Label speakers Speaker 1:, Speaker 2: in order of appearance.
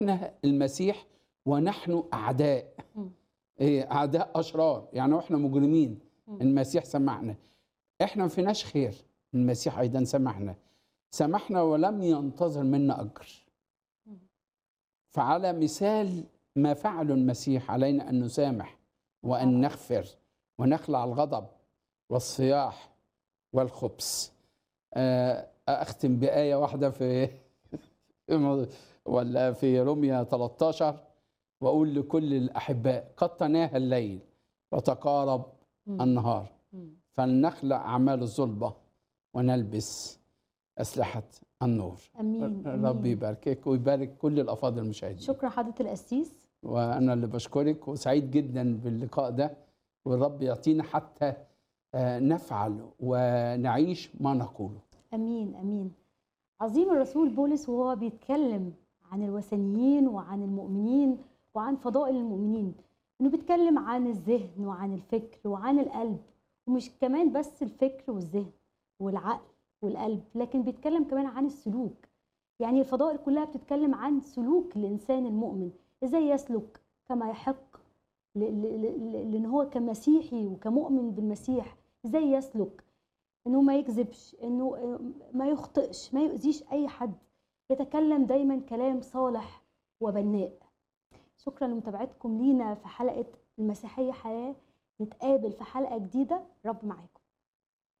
Speaker 1: احنا المسيح ونحن اعداء
Speaker 2: مم.
Speaker 1: إيه اعداء اشرار يعني واحنا مجرمين
Speaker 2: مم.
Speaker 1: المسيح سمعنا احنا ما فيناش خير المسيح ايضا سمحنا سمحنا ولم ينتظر منا اجر
Speaker 2: مم.
Speaker 1: فعلى مثال ما فعله المسيح علينا ان نسامح وان
Speaker 2: طبعاً.
Speaker 1: نغفر ونخلع الغضب والصياح والخبث آه، اختم بايه واحده في ولا في روميا 13 واقول لكل الاحباء قد تناهى الليل وتقارب
Speaker 2: مم.
Speaker 1: النهار
Speaker 2: مم.
Speaker 1: فلنخلع اعمال الظلمه ونلبس اسلحه النور
Speaker 2: امين
Speaker 1: ربي
Speaker 2: أمين.
Speaker 1: يباركك ويبارك كل الافاضل المشاهدين
Speaker 2: شكرا حضره القسيس
Speaker 1: وانا اللي بشكرك وسعيد جدا باللقاء ده والرب يعطينا حتى آه، نفعل ونعيش ما نقوله
Speaker 2: امين امين عظيم الرسول بولس وهو بيتكلم عن الوثنيين وعن المؤمنين وعن فضائل المؤمنين انه بيتكلم عن الذهن وعن الفكر وعن القلب ومش كمان بس الفكر والذهن والعقل والقلب لكن بيتكلم كمان عن السلوك يعني الفضائل كلها بتتكلم عن سلوك الانسان المؤمن ازاي يسلك كما يحق ل- ل- ل- لان هو كمسيحي وكمؤمن بالمسيح ازاي يسلك انه ما يكذبش انه آه، ما يخطئش ما يؤذيش اي حد يتكلم دايما كلام صالح وبناء شكرا لمتابعتكم لينا في حلقه المسيحيه حياه نتقابل في حلقه جديده رب معاكم